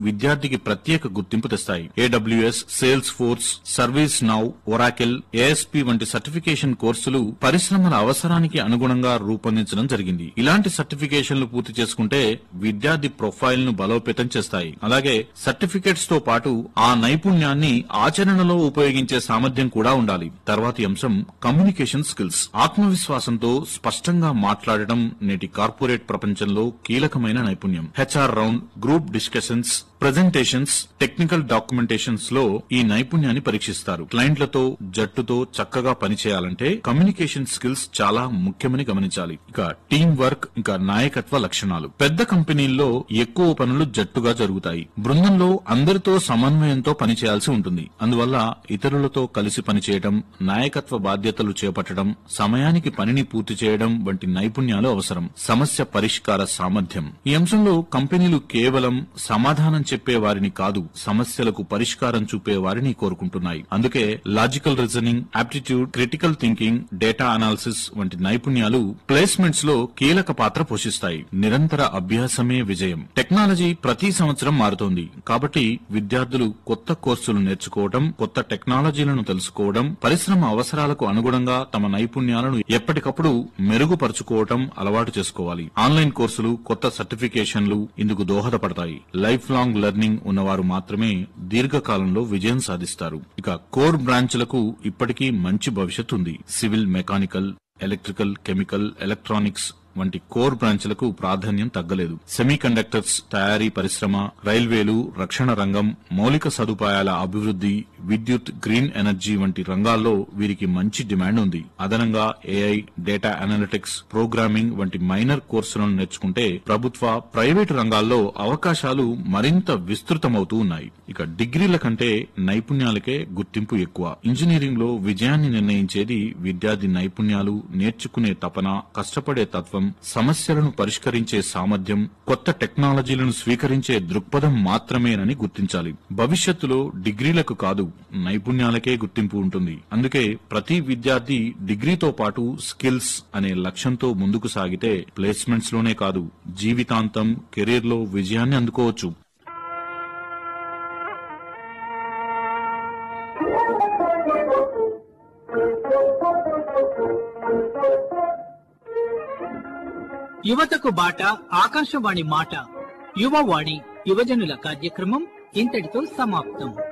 విద్యార్థికి ప్రత్యేక గుర్తింపు తెస్తాయి AWS Salesforce ServiceNow Oracle ASP వంటి సర్టిఫికేషన్ కోర్సులు పరిశ్రమల అవసరానికి అనుగుణంగా రూపొందించడం జరిగింది ఇలాంటి సర్టిఫికేషన్లు పూర్తి చేసుకుంటే విద్యార్థి ప్రొఫైల్ ను బలోపేతం చేస్తాయి అలాగే సర్టిఫికేట్స్ తో పాటు ఆ నైపుణ్యాన్ని ఆచరణలో ఉపయోగించే సామర్థ్యం కూడా ఉండాలి తర్వాతి అంశం కమ్యూనికేషన్ స్కిల్స్ ఆత్మవిశ్వాసంతో స్పష్టంగా మాట్లాడటం నేటి కార్పొరేట్ ప్రపంచంలో కీలకమైన నైపుణ్యం HR round group discussions presentations technical documentations లో ఈ నైపుణ్యాన్ని పరీక్షిస్తారు క్లయింట్లతో జట్టుతో చక్కగా పనిచేయాలంటే కమ్యూనికేషన్ స్కిల్స్ చాలా ముఖ్యమని గమనించాలి ఇక టీం వర్క్ ఇంకా నాయకత్వ లక్షణాలు పెద్ద కంపెనీల్లో ఎక్కువ పనులు జట్టుగా జరుగుతాయి బృందంలో అందరితో సమన్వయంతో పనిచేయాల్సి ఉంటుంది అందువల్ల ఇతరులతో కలిసి పనిచేయడం నాయకత్వ బాధ్యతలు చేపట్టడం సమయానికి పనిని పూర్తి చేయడం వంటి నైపుణ్యాలు అవసరం సమస్య పరిష్కార సామర్థ్యం ఈ అంశంలో కంపెనీలు కేవలం సమాధానం చెప్పే వారిని కాదు సమస్యలకు పరిష్కారం చూపే వారిని కోరుకుంటున్నాయి అందుకే logical reasoning aptitude critical thinking data analysis వంటి నైపుణ్యాలు ప్లేస్మెంట్స్ లో కీలక పాత్ర పోషిస్తాయి నిరంతర అభ్యాసమే విజయం టెక్నాలజీ ప్రతి సంవత్సరం మారుతోంది కాబట్టి విద్యార్థులు కొత్త కోర్సులు నేర్చుకోవడం కొత్త టెక్నాలజీలను తెలుసుకోవడం పరిశ్రమ అవసరాలకు అనుగుణంగా తమ నైపుణ్యాలను ఎప్పటికప్పుడు మెరుగుపరుచుకోవడం అలవాటు చేసుకోవాలి ఆన్లైన్ కోర్సులు కొత్త సర్టిఫికేషన్లు ఇందుకు దోహదపడతాయి లైఫ్ లాంగ్ లెర్నింగ్ ఉన్నవారు మాత్రమే దీర్ఘకాలంలో విజయం సాధిస్తారు ఇక కోర్ బ్రాంచ్లకు ఇప్పటికీ మంచి భవిష్యత్తు ఉంది civil mechanical electrical chemical electronics వంటి కోర్ బ్రాంచ్లకు ప్రాధాన్యం తగ్గలేదు సెమీ కండక్టర్స్ తయారీ పరిశ్రమ రైల్వేలు రక్షణ రంగం మౌలిక సదుపాయాల అభివృద్ధి విద్యుత్ గ్రీన్ ఎనర్జీ వంటి రంగాల్లో వీరికి మంచి డిమాండ్ ఉంది అదనంగా ఏఐ డేటా అనలిటిక్స్ ప్రోగ్రామింగ్ వంటి మైనర్ కోర్సులను నేర్చుకుంటే ప్రభుత్వ ప్రైవేటు రంగాల్లో అవకాశాలు మరింత విస్తృతమవుతూ ఉన్నాయి ఇక డిగ్రీల కంటే నైపుణ్యాలకే గుర్తింపు ఎక్కువ ఇంజనీరింగ్ లో విజయాన్ని నిర్ణయించేది విద్యార్థి నైపుణ్యాలు నేర్చుకునే తపన కష్టపడే తత్వం సమస్యలను పరిష్కరించే సామర్థ్యం కొత్త టెక్నాలజీలను స్వీకరించే దృక్పథం మాత్రమేనని గుర్తించాలి భవిష్యత్తులో డిగ్రీలకు కాదు నైపుణ్యాలకే గుర్తింపు ఉంటుంది అందుకే ప్రతి విద్యార్థి డిగ్రీతో పాటు స్కిల్స్ అనే లక్ష్యంతో ముందుకు సాగితే ప్లేస్మెంట్స్ లోనే కాదు జీవితాంతం కెరీర్ లో విజయాన్ని అందుకోవచ్చు యువతకు బాట ఆకాశవాణి మాట యువవాణి యువజనుల కార్యక్రమం ఇంతటితో సమాప్తం